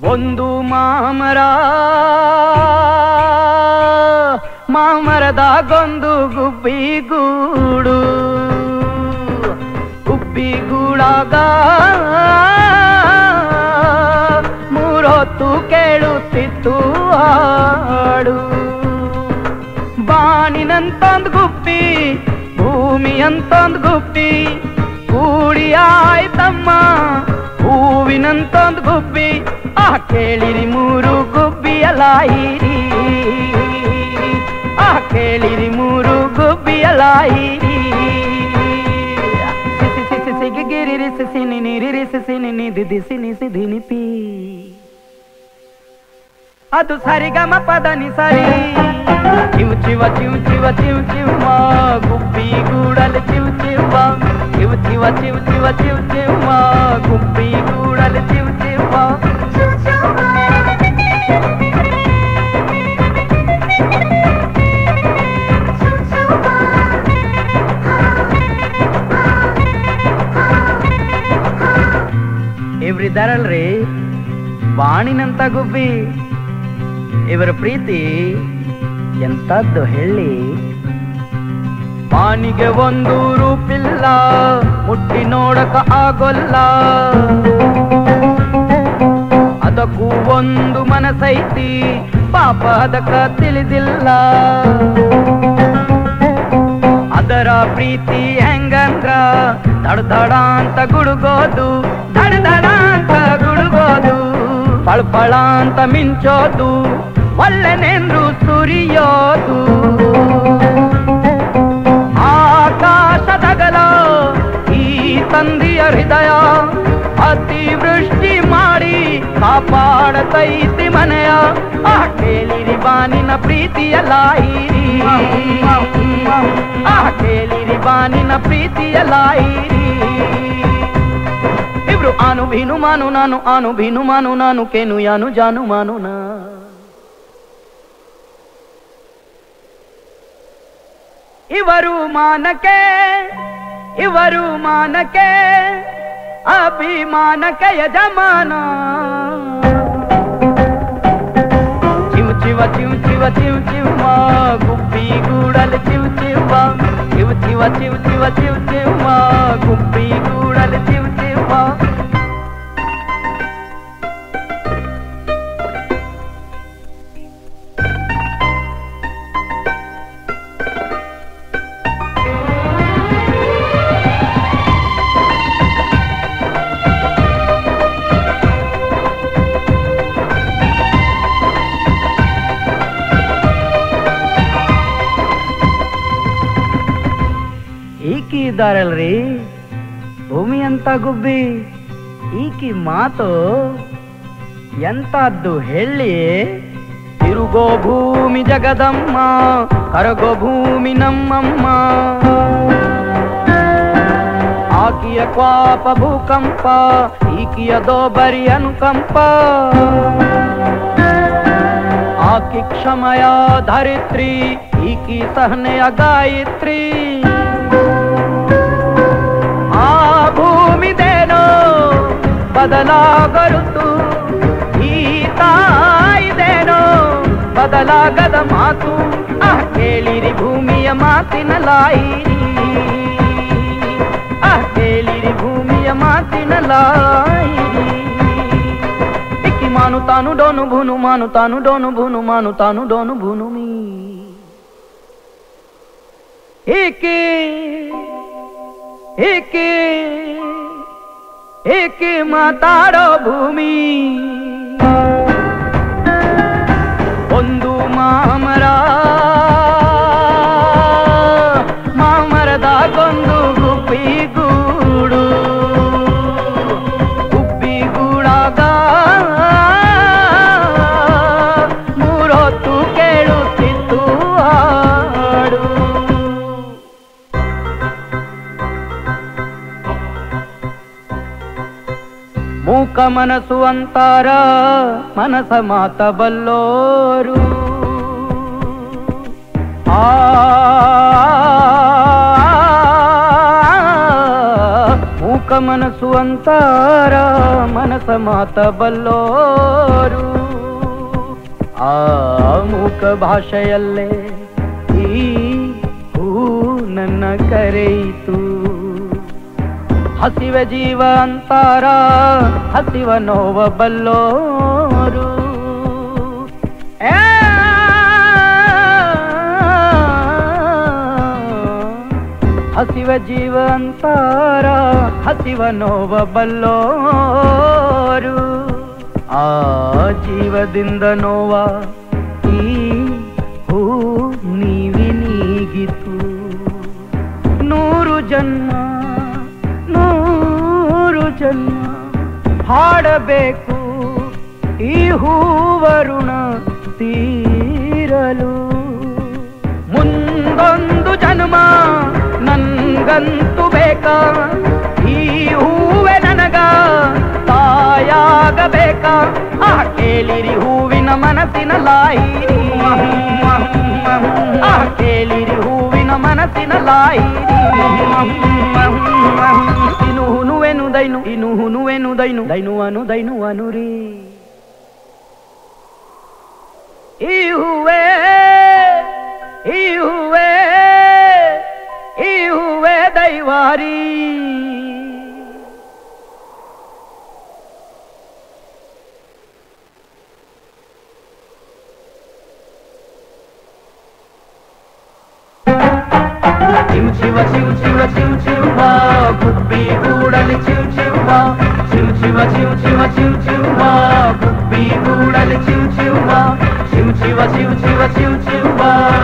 ಒಂದು ಮಾಮರ ಮಾಮರದಾಗೊಂದು ಗುಬ್ಬಿ ಗೂಡು ಗುಬ್ಬಿ ಗೂಡಾಗ ಮೂರೊತ್ತು ಕೇಳುತ್ತಿತ್ತು ಹಾಡು ಬಾಣಿನಂತೊಂದು ಗುಬ್ಬಿ ಭೂಮಿ ಅಂತೊಂದು ಗುಬ್ಬಿ ಕೂಡಿ ಆಯ್ತಮ್ಮ ಹೂವಿನಂತೊಂದು ಗುಬ್ಬಿ ಆ ಕೇಳಿರಿ ಮೂರು ಗುಬ್ಬಿಯ ಲಾಯಿರಿ ಆ ಕೇಳಿರಿ ಮೂರು ಗುಬ್ಬಿಯ ಲಾಯಿರಿ ಸಿಸಿ ಸಿಸಿ ಸಿಗಿ ಗಿರಿ ಸಿಸಿ ನಿನಿ ರಿರಿ ಸಿಸಿ ನಿನಿ ದಿದಿ ಸಿನಿ ಸಿಧಿ ನಿಪಿ ಅದು ಸರಿಗಮ ಪದನಿ ಸರಿ ಚಿವ್ ಚಿವ ಚಿವ್ ಚಿವ ಚಿವ್ ಚಿವ್ವ ಗುಬ್ಬಿ ಗೂಡಲ್ ಚಿವ್ ಚಿವ್ವ ಚಿವ್ ಚಿವ ಚಿವ್ ಚಿವ ಚಿವ್ ಚಿವ್ವ ಗುಬ್ಬಿ ಗೂಡಲ್ ಚಿವ್ ಚಿವ್ವ ಇವ್ರಿದ್ದಾರಲ್ರಿ ಬಾಣಿನಂತ ಗುಬ್ಬಿ ಇವರ ಪ್ರೀತಿ ಎಂತದ್ದು ಹೇಳಿ ಬಾಣಿಗೆ ಒಂದು ರೂಪಿಲ್ಲ ಮುಟ್ಟಿ ನೋಡಕ ಆಗೋಲ್ಲ ಅದಕ್ಕೂ ಒಂದು ಮನಸೈತಿ ಪಾಪ ಅದಕ್ಕ ತಿಳಿದಿಲ್ಲ ಅದರ ಪ್ರೀತಿ ಹೆಂಗಂದ್ರ ದಡ ಅಂತ ಗುಡುಗೋದು ದಡ ದಡ ಅಂತ ಗುಡುಗೋದು ಪಳ್ಪಳ ಅಂತ ಮಿಂಚೋದು ಒಳ್ಳೆನೆಂದ್ರು ಸುರಿಯೋದು ಆಕಾಶದಗಲ ಈ ತಂದೆಯ ಹೃದಯ ಅತಿವೃಷ್ಟಿ ಮಾಡಿ ಕಾಪಾಡತೈತಿ ಮನೆಯ ಆ ಕೇಳಿರಿ ಬಾನಿನ ಪ್ರೀತಿಯ ಲಾಯಿರಿ ಆ ಕೇಳಿರಿ ಬಾನಿನ ಪ್ರೀತಿಯ ಲಾಯಿರಿ ಇಬ್ರು ಆನು ಭೀನು ಮಾನು ನಾನು ಆನು ಭೀನು ಮಾನು ನಾನು ಕೇನು ಯಾನು ಜಾನು ಮಾನು ನಾ ಇವರು ಮಾನಕ್ಕೆ ಇವರು ಮಾನಕ್ಕೆ ಅಭಿಮಾನಕ್ಕೆ ಯಜಮಾನ ಚಿವ್ ಚಿವ ಚಿವ್ ಚಿವ ಚಿವ್ ಚಿವ್ವ ಗುಬ್ಬಿ ಗೂಡಲ್ ಚಿವ್ ಚಿವ್ವ ಚಿವ್ ಚಿವ ಚಿವ್ ಚಿವ ಚಿವ್ ಚಿವ್ವ ಗುಬ್ಬಿ ಗೂಡಲ್ ಚಿವ್ ಚಿವ್ವ ಈಕಿ ಇದ್ದಾರಲ್ರಿ ಭೂಮಿ ಅಂತ ಗುಬ್ಬಿ ಈಕಿ ಮಾತು ಎಂತದ್ದು ಹೇಳಿ ತಿರುಗೋ ಭೂಮಿ ಜಗದಮ್ಮ ಕರಗೋ ಭೂಮಿ ನಮ್ಮಮ್ಮ ಆಕಿಯ ಕ್ವಾಪ ಭೂಕಂಪ ಈಕಿಯ ದೋಬರಿ ಅನುಕಂಪ ಆಕಿ ಕ್ಷಮಯ ಧರಿತ್ರಿ ಈಕಿ ಸಹನೆಯ ಗಾಯತ್ರಿ ಆ ಭೂಮಿದೇನೋ ಬದಲಾಗರುತು ಈ ತಾಯಿದೇನೋ ಬದಲಾಗದ ಮಾತು ಆ ಕೇಳಿರಿ ಭೂಮಿಯ ಮಾತಿನ ಲಾಯಿರಿ ಆ ಕೇಳಿರಿ ಭೂಮಿಯ ಮಾತಿನ ಲಾಯಿರಿ ಇಕ್ಕಿ ಮಾನು ತಾನು ಡೋನು ಭೂನು ಮಾನು ತಾನು ಡೋನು ಭೂನು ಮಾನು ತಾನು ಡೋನು ಭೂನು ಮೀ ಏಕೆ ಏಕೆ ಏಕೆ ಮಾತಾಡೋ ಭೂಮಿ ಒಂದು ಮಾಮರ ಮಾಮರದಾಗೊಂದು ಗುಬ್ಬಿ ಗೂಡು ಗುಬ್ಬಿ ಗೂಡಾಗ ಮೂರೊತ್ತು ಕೇಳುತ್ತಿತ್ತು ಹಾಡು ಮೂಕ ಮನಸ್ಸು ಅಂತಾರ ಮನಸ ಮಾತ ಬಲ್ಲೋರು ಆ ಮೂಕ ಮನಸ್ಸು ಅಂತಾರ ಮನಸ ಮಾತ ಬಲ್ಲೋರು ಆ ಮೂಕ ಭಾಷೆಯಲ್ಲೇ ಈ ಹೂ ನನ್ನ ಕರೆಯಿತು ಹಸಿವೆ ಜೀವ ಅಂತಾರ ಹಸಿವ ನೋವ ಬಲ್ಲೋರು ಏ ಹಸಿವ ಜೀವ ಅಂತಾರ ಹಸಿವ ನೋವ ಬಲ್ಲೋರು ಆ ಜೀವದಿಂದ ನೋವ ಈ ಹೂ ನೀವಿ ನೀಗಿತು ನೂರು ಜನ್ಮ ನೂರು ಜನ್ಮ ಹಾಡಬೇಕು ಈ ಹೂವರುಣ ತೀರಲು ಮುಂದೊಂದು ಜನ್ಮ ನನ್ಗಂತೂ ಬೇಕಾ ಈ ಹೂವೆ ನನಗ ತಾಯಾಗಬೇಕಾ ಆ ಕೇಳಿರಿ ಹೂವಿನ ಮನಸ್ಸಿನ ಲಾಯಿರಿ ಆ ಕೇಳಿರಿ ಹೂವಿನ ಮನಸ್ಸಿನ ಲಾಯಿರಿ ಇನು ಹುನುವೆನು ದೈನು ಇನು ಹುನುವೆನು ದೈನು ದೈನು ಅನು ದೈನು ಅನುರಿ ಈ ಹೂವೇ ಈ ಹೂವೇ ಈ ಹೂವೇ ದೈವಾರಿ ಚಿವ್ ಚಿವ ಚಿವ್ ಚಿವ ಚಿವ್ ಚಿವ್ವ ಗುಬ್ಬಿ ಗೂಡಲಿ ಚಿವ್ ಚಿವ್ವ ಚಿವ್ ಚಿವ ಚಿವ್ ಚಿವ ಚಿವ್ ಚಿವ್ವ ಗುಬ್ಬಿ ಗೂಡಲಿ ಚಿವ್ ಚಿವ್ವ ಚಿವ್ ಚಿವ ಚಿವ್ ಚಿವ ಚಿವ್ ಚಿವ್ವ